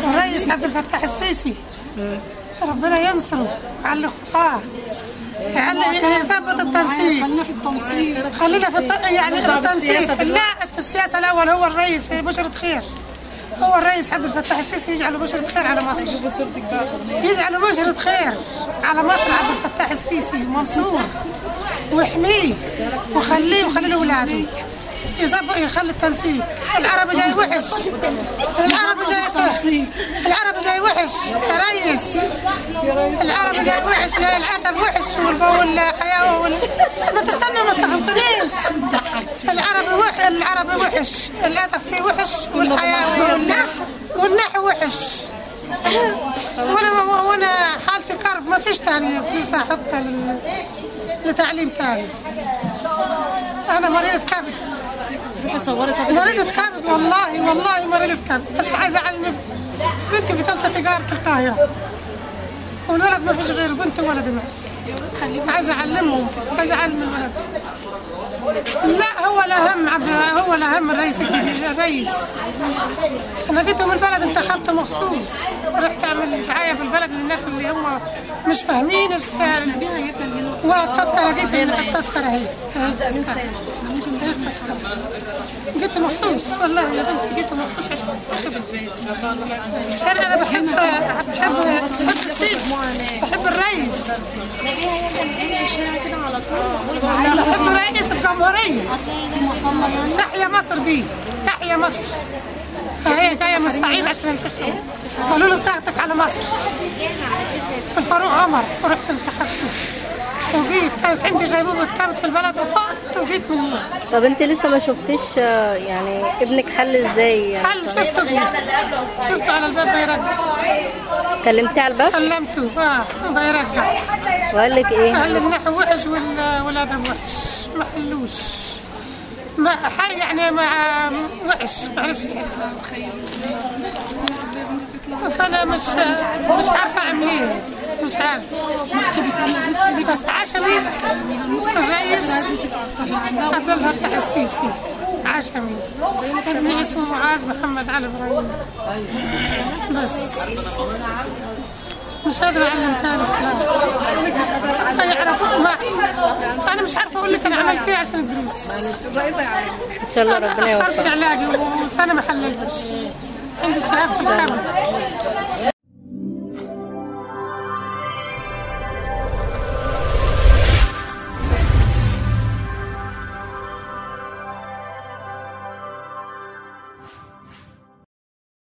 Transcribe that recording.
الرئيس عبد الفتاح السيسي ربنا ينصره ويعلي خطاه يعلي يثبت التنسيق خلينا في التنسيق خلينا في الت... يعني في التنسيق لا السياسه الاول هو الرئيس بشرة خير هو الرئيس عبد الفتاح السيسي يجعله بشرة خير على مصر يجعله بشرة خير على مصر عبد الفتاح السيسي منصور ويحميه وخليه وخلي اولاده يظبط يخلي التنسيق العربي جاي وحش العربي جاي تنسيق العربي جاي وحش يا ريس العربي جاي وحش جاي الادب وحش والبو والحياه وال... ما تستنى ما تغلطنيش العربي وحش العربي وحش الادب فيه وحش والحياه والنحو والنحو وحش وانا وانا حالتي كرب ما فيش تاني فلوس احطها لل... لتعليم تاني انا مريضة كبد روحي صوري طب مريضة كبد والله والله مريضة كبد بس عايزة أعلم بنتي في ثالثة تجارة القاهرة والولد ما فيش غيره بنت وولد معي عايزة أعلمهم عايزة أعلم الولد لا هو الأهم عبد هو الأهم الرئيس الرئيس أنا جيت من البلد انتخبت مخصوص رحت أعمل دعاية في البلد للناس اللي هم مش فاهمين السعر بيها ياكل منه والتذكرة جيت التذكرة هي هي التذكرة هي التذكرة جيت مخصوص والله يا بنتي جيت مخصوص عشان أنتخب. عشان أنا بحب بحب بحب السيف بحب الرئيس بحب رئيس الجمهورية في مصلى يعني تحيا مصر بيه تحيا مصر هي جاية من الصعيد عشان انتخب قالوا لي بتاعتك على مصر الفاروق عمر ورحت انتخبته وجيت كانت عندي غيبوبة كبد في البلد وفقت وجيت من هنا طب انت لسه ما شفتيش آه، يعني ابنك حل ازاي يعني هل شفته فيه شفته على الباب بيرجع كلمتيه على الباب كلمته اه بيرجع وقال لك ايه قال لي النحو وحش وال- والادب وحش ما حلوش ما حي يعني مع وحش ما عرفش يحل فانا مش مش عارفه اعمل ايه مش عارفه بس عشمي الرئيس عبد الفتاح السيسي عشمي ابني اسمه معاذ محمد علي ابراهيم بس مش قادرة أعلم تاني خلاص ما يعرفوا ما أنا مش عارفة أقول لك أنا عملت إيه عشان الدروس ان شاء الله أنا ربنا أخرت يوفقك علاجي وسنة ما حللتش عندي التهاب في الكبد